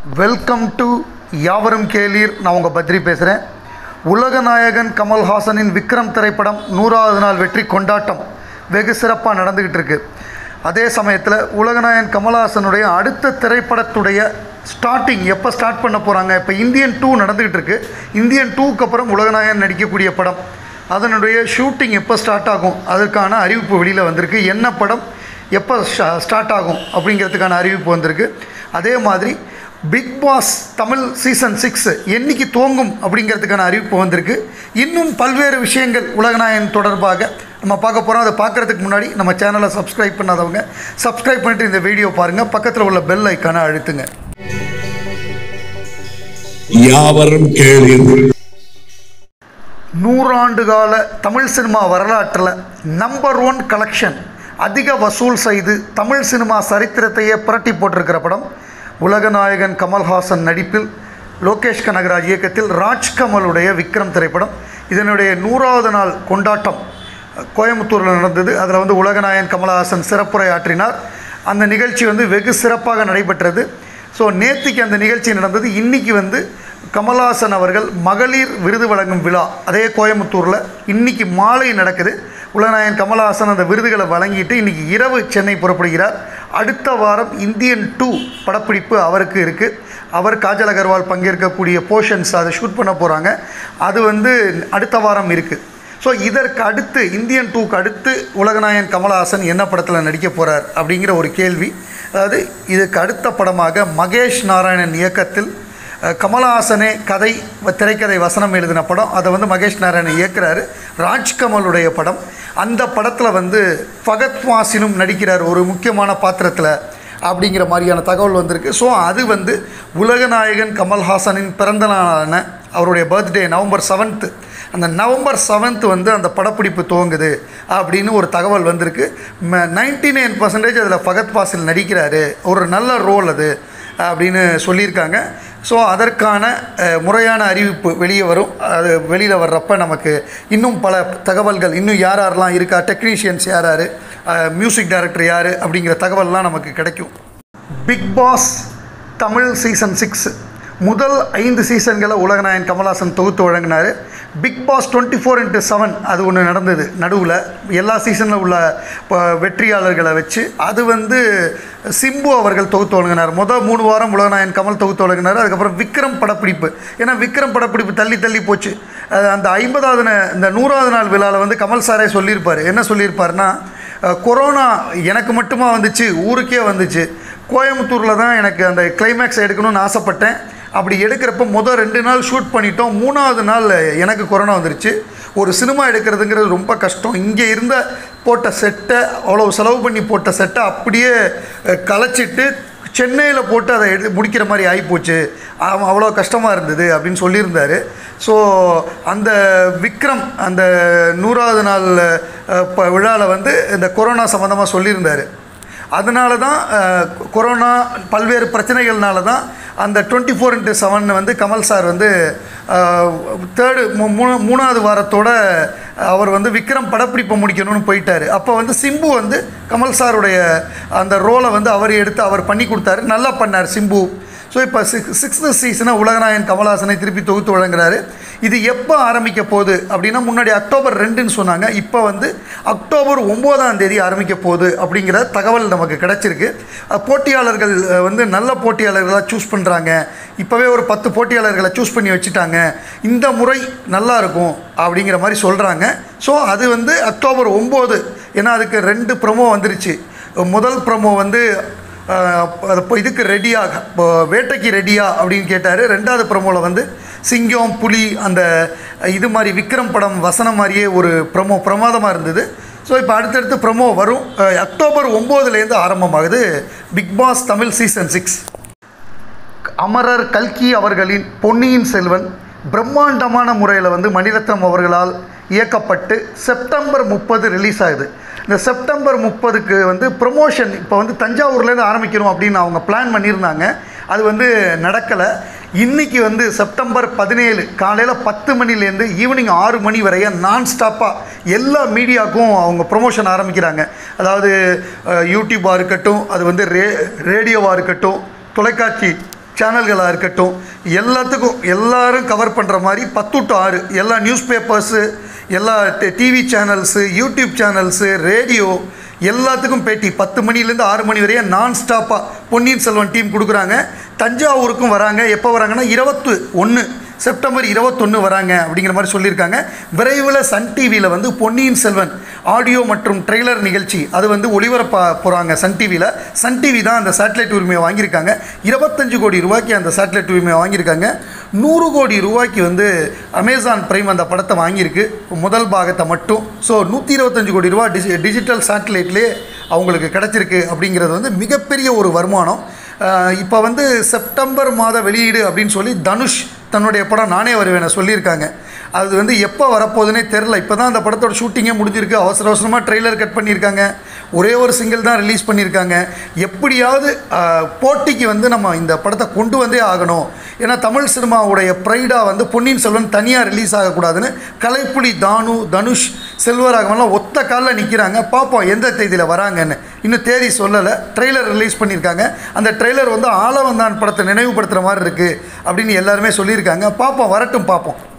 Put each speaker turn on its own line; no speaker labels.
welcome to யாவரும் கேளீர் நான் உங்கள் பத்ரி பேசுகிறேன் உலகநாயகன் கமல்ஹாசனின் விக்ரம் திரைப்படம் நூறாவது நாள் வெற்றி கொண்டாட்டம் வெகு சிறப்பாக நடந்துக்கிட்டு இருக்கு அதே சமயத்தில் உலகநாயகன் கமல்ஹாசனுடைய அடுத்த திரைப்படத்துடைய ஸ்டார்டிங் எப்போ ஸ்டார்ட் பண்ண போகிறாங்க இப்போ இந்தியன் டூ நடந்துக்கிட்டு இருக்கு இந்தியன் டூக்கு அப்புறம் உலகநாயகன் நடிக்கக்கூடிய படம் அதனுடைய ஷூட்டிங் எப்போ ஸ்டார்ட் ஆகும் அதற்கான அறிவிப்பு வெளியில் வந்திருக்கு என்ன படம் எப்போ ஸ்டார்ட் ஆகும் அப்படிங்கிறதுக்கான அறிவிப்பு வந்திருக்கு அதே மாதிரி Bigg Boss Tamil season six என்னைக்கு துவங்கும் அப்படிங்கிறதுக்கான அறிவிப்பு வந்திருக்கு இன்னும் பல்வேறு விஷயங்கள் உலகநாயகன் தொடர்பாக நம்ம பார்க்க போகிறோம் அதை பார்க்குறதுக்கு முன்னாடி நம்ம சேனலை சப்ஸ்கிரைப் பண்ணாதவங்க சப்ஸ்கிரைப் பண்ணிட்டு இந்த வீடியோ பாருங்கள் பக்கத்தில் உள்ள பெல் ஐக்கானை அழுத்துங்க
யாவரும் கேளீர்கள்
நூறாண்டு கால தமிழ் சினிமா வரலாற்றில் நம்பர் ஒன் கலெக்ஷன் அதிக வசூல் செய்து தமிழ் சினிமா சரித்திரத்தையே புரட்டி போட்டிருக்கிற படம் உலகநாயகன் கமல்ஹாசன் நடிப்பில் லோகேஷ் கனகராஜ் இயக்கத்தில் ராஜ்கமலுடைய விக்ரம் திரைப்படம் இதனுடைய நூறாவது நாள் கொண்டாட்டம் கோயம்புத்தூரில் நடந்தது அதில் வந்து உலகநாயகன் கமல்ஹாசன் சிறப்புரை ஆற்றினார் அந்த நிகழ்ச்சி வந்து வெகு சிறப்பாக நடைபெற்றது ஸோ நேத்திக்கு அந்த நிகழ்ச்சி நடந்தது இன்றைக்கி வந்து கமல்ஹாசன் அவர்கள் மகளிர் விருது வழங்கும் விழா அதே கோயம்புத்தூரில் இன்றைக்கி மாலை நடக்குது உலகநாயகன் கமல்ஹாசன் அந்த விருதுகளை வழங்கிட்டு இன்றைக்கி இரவு சென்னை புறப்படுகிறார் அடுத்த வாரம் இந்தியன் டூ படப்பிடிப்பு அவருக்கு இருக்குது அவர் காஜல் அகர்வால் பங்கேற்கக்கூடிய போர்ஷன்ஸ் அதை ஷூட் பண்ண போகிறாங்க அது வந்து அடுத்த வாரம் இருக்குது ஸோ இதற்கு அடுத்து இந்தியன் டூக்கு அடுத்து உலகநாயகன் கமலஹாசன் என்ன படத்தில் நடிக்க போகிறார் அப்படிங்கிற ஒரு கேள்வி அதாவது இதுக்கு அடுத்த படமாக மகேஷ் நாராயணன் இயக்கத்தில் அஹ், கமலஹாசனே கதை வ- திரைக்கதை வசனம் எழுதின படம் அதை வந்து மகேஷ் நாராயணன் இயக்குறாரு ராஜ்கமலுடைய படம் அந்த படத்தில் வந்து ஃபகத் வாசினும் நடிக்கிறார் ஒரு முக்கியமான பாத்திரத்தில் அப்படிங்கிற மாதிரியான தகவல் வந்திருக்கு ஸோ அது வந்து உலகநாயகன் கமல்ஹாசனின் பிறந்த நாளான அவருடைய பர்த்டே நவம்பர் செவன்த்து அந்த நவம்பர் செவன்த் வந்து அந்த படப்பிடிப்பு துவங்குது அப்படின்னு ஒரு தகவல் வந்திருக்கு நைன்டி நைன் பர்சன்டேஜ் அதில் ஃபகத் பாசில் நடிக்கிறாரு ஒரு நல்ல ரோல் அது அப்படின்னு சொல்லியிருக்காங்க ஸோ அதற்கான அஹ், முறையான அறிவிப்பு வெளியே வரும் அது வெளியில் வர்றப்ப நமக்கு இன்னும் பல தகவல்கள் இன்னும் யார் யாரெல்லாம் இருக்கா டெக்னீஷியன்ஸ் யார் யார் மியூசிக் டைரக்டர் யார் அப்படிங்கிற தகவல்லாம் நமக்கு கிடைக்கும் Bigg Boss Tamil season six முதல் ஐந்து சீசன்களை உலகநாயகன் கமல்ஹாசன் தொகுத்து வழங்கினார் Bigg Boss twenty four into seven அது ஒன்று நடந்தது நடுவில் எல்லா சீசனில் உள்ள ப- வெற்றியாளர்களை வச்சு அது வந்து சிம்பு அவர்கள் தொகுத்து வழங்கினார் மொதல் மூணு வாரம் உலகநாயகன் கமல் தொகுத்து வழங்கினார் அதுக்கப்புறம் விக்ரம் படப்பிடிப்பு ஏன்னா விக்ரம் படப்பிடிப்பு தள்ளி தள்ளி போச்சு அது அந்த ஐம்பதாவது நா- இந்த நூறாவது நாள் விழாவில் வந்து கமல் சாரே சொல்லியிருப்பார் என்ன சொல்லியிருப்பாருன்னா அஹ், கொரோனா எனக்கு மட்டுமா வந்துச்சு ஊருக்கே வந்துச்சு கோயம்புத்தூரில் தான் எனக்கு அந்த கிளைமேக்ஸ் எடுக்கணும்னு ஆசைப்பட்டேன் அப்படி எடுக்கிறப்ப மொதல் ரெண்டு நாள் ஷூட் பண்ணிட்டோம் மூணாவது நாள் எனக்கு கொரோனா வந்துருச்சு ஒரு சினிமா எடுக்கிறதுங்கிறது ரொம்ப கஷ்டம் இங்கே இருந்த போட்ட செட்டை அவ்வளோ செலவு பண்ணி போட்ட செட்டை அப்படியே அஹ், கலைச்சிட்டு சென்னையில் போட்டு அதை எடு முடிக்கிற மாதிரி ஆகிப்போச்சு அவன் அவ்வளோ கஷ்டமாக இருந்தது அப்படின்னு சொல்லியிருந்தார் ஸோ அந்த விக்ரம் அந்த நூறாவது நாள் அஹ், ப விழாவில் வந்து இந்த கொரோனா சம்மந்தமாக சொல்லியிருந்தார் அதனால தான் அஹ், கொரோனா பல்வேறு பிரச்சனைகள்னால தான் அந்த டுவெண்ட்டி ஃபோர் இன்ட்டு செவன் வந்து கமல் சார் வந்து தேர்டு மூணு மூணாவது வாரத்தோட அவர் வந்து விக்ரம் படப்பிடிப்பை முடிக்கணும்னு போயிட்டார் அப்போ வந்து சிம்பு வந்து கமல் சாருடைய அந்த ரோலை வந்து அவர் எடுத்து அவர் பண்ணி கொடுத்தாரு நல்லா பண்ணார் சிம்பு ஸோ இப்போ சிக்ஸ் சிக்ஸ்த்து சீசனை உலகநாயகன் கமல்ஹாசனை திருப்பி தொகுத்து வழங்குறாரு இது எப்போ ஆரம்பிக்க போகுது அப்படின்னா முன்னாடி அக்டோபர் ரெண்டுன்னு சொன்னாங்க இப்போ வந்து அக்டோபர் ஒம்போதாம் தேதி ஆரம்பிக்க போகுது அப்படிங்கிற தகவல் நமக்கு கிடச்சிருக்கு அஹ் போட்டியாளர்கள் அஹ், வந்து நல்ல போட்டியாளர்களாக சூஸ் பண்ணுறாங்க இப்போவே ஒரு பத்து போட்டியாளர்களை சூஸ் பண்ணி வச்சுட்டாங்க இந்த முறை நல்லா இருக்கும் அப்படிங்கிற மாதிரி சொல்கிறாங்க ஸோ அது வந்து அக்டோபர் ஒம்பது ஏன்னா அதுக்கு ரெண்டு ப்ரொமோ வந்துருச்சு முதல் ப்ரொமோ வந்து ஆஹ் அது இப்போ இதுக்கு ரெடியா இப்போ வேட்டைக்கு ரெடியா அப்படின்னு கேட்டார் ரெண்டாவது ப்ரமோவில் வந்து சிங்கம் புலி அந்த இது மாதிரி விக்ரம் படம் வசனம் மாதிரியே ஒரு ப்ரமோ பிரமாதமாக இருந்தது ஸோ இப்போ அடுத்தடுத்து ப்ரமோ வரும் ஆஹ் அக்டோபர் ஒம்போதுலேருந்து ஆரம்பமாகுது Bigg Boss Tamil season six அமரர் கல்கி அவர்களின் பொன்னியின் செல்வன் பிரம்மாண்டமான முறையில் வந்து மணிரத்னம் அவர்களால் இயக்கப்பட்டு செப்டம்பர் முப்பது ரிலீஸ் ஆகுது இந்த செப்டம்பர் முப்பதுக்கு வந்து ப்ரொமோஷன் இப்போ வந்து தஞ்சாவூர்லேருந்து ஆரம்பிக்கணும் அப்படின்னு அவங்க பிளான் பண்ணியிருந்தாங்க அது வந்து நடக்கலை இன்றைக்கி வந்து செப்டம்பர் பதினேழு காலையில் பத்து மணிலேருந்து ஈவினிங் ஆறு மணி வரைய நான் ஸ்டாப்பாக எல்லா மீடியாவுக்கும் அவங்க ப்ரொமோஷன் ஆரம்பிக்கிறாங்க அதாவது அஹ், யூடியூபாக இருக்கட்டும் அது வந்து ரே ரேடியோவாக இருக்கட்டும் தொலைக்காட்சி சேனல்களாக இருக்கட்டும் எல்லாத்துக்கும் எல்லாரும் கவர் பண்ணுற மாதிரி பத்து டு ஆறு எல்லா நியூஸ் பேப்பர்ஸு எல்லா TV channels YouTube channels radio எல்லாத்துக்கும் பேட்டி பத்து மணிலேருந்து ஆறு மணி வரையும் நான் ஸ்டாப்பாக பொன்னியின் செல்வன் டீம் கொடுக்குறாங்க தஞ்சாவூருக்கும் வராங்க எப்போ வராங்கன்னா இருபத்து ஒன்று செப்டம்பர் இருபத்தொன்று வராங்க அப்படிங்கிற மாதிரி சொல்லியிருக்காங்க விரைவில் சன் டிவியில் வந்து பொன்னியின் செல்வன் ஆடியோ மற்றும் ட்ரெய்லர் நிகழ்ச்சி அது வந்து ஒளிபரப்ப போகிறாங்க சன் டிவியில் சன் டிவி தான் அந்த சேட்டலைட் உரிமையை வாங்கியிருக்காங்க இருபத்தஞ்சு கோடி ரூபாய்க்கு அந்த சேட்டலைட் உரிமையை வாங்கியிருக்காங்க நூறு கோடி ரூபாய்க்கு வந்து அமேசான் பிரைம் அந்த படத்தை வாங்கியிருக்கு முதல் பாகத்தை மட்டும் ஸோ நூற்றி இருபத்தஞ்சு கோடி ரூபா டிஜி டிஜிட்டல் சேட்டலைட்லேயே அவங்களுக்கு கிடச்சிருக்கு அப்படிங்கிறது வந்து மிகப்பெரிய ஒரு வருமானம் இப்போ வந்து செப்டம்பர் மாத வெளியீடு அப்படின்னு சொல்லி தனுஷ் தன்னுடைய படம் நானே வருவேன் சொல்லியிருக்காங்க அது வந்து எப்போ வரப்போகுதுன்னே தெரில இப்போ தான் அந்த படத்தோட ஷூட்டிங்கே முடிஞ்சிருக்கு அவசர அவசரமாக ட்ரெய்லர் கட் பண்ணியிருக்காங்க ஒரே ஒரு சிங்கிள் தான் ரிலீஸ் பண்ணியிருக்காங்க எப்படியாவது ஆஹ், போட்டிக்கு வந்து நம்ம இந்த படத்தை கொண்டு வந்தே ஆகணும் ஏன்னா தமிழ் சினிமாவுடைய ப்ரைடாக வந்து பொன்னியின் செல்வன் தனியாக ரிலீஸ் ஆகக்கூடாதுன்னு கலைப்புலி தானு தனுஷ் செல்வராகவன்லாம் ஒத்த காலில் நிற்கிறாங்க பார்ப்போம் எந்த தேதியில் வராங்கன்னு இன்னும் தேதி சொல்லலை ட்ரெய்லர் ரிலீஸ் பண்ணியிருக்காங்க அந்த ட்ரெய்லர் வந்து ஆளவந்தான் படத்தை நினைவுபடுத்துகிற மாதிரி இருக்குது அப்படின்னு எல்லாருமே சொல்லியிருக்காங்க பார்ப்போம் வரட்டும் பார்ப்போம்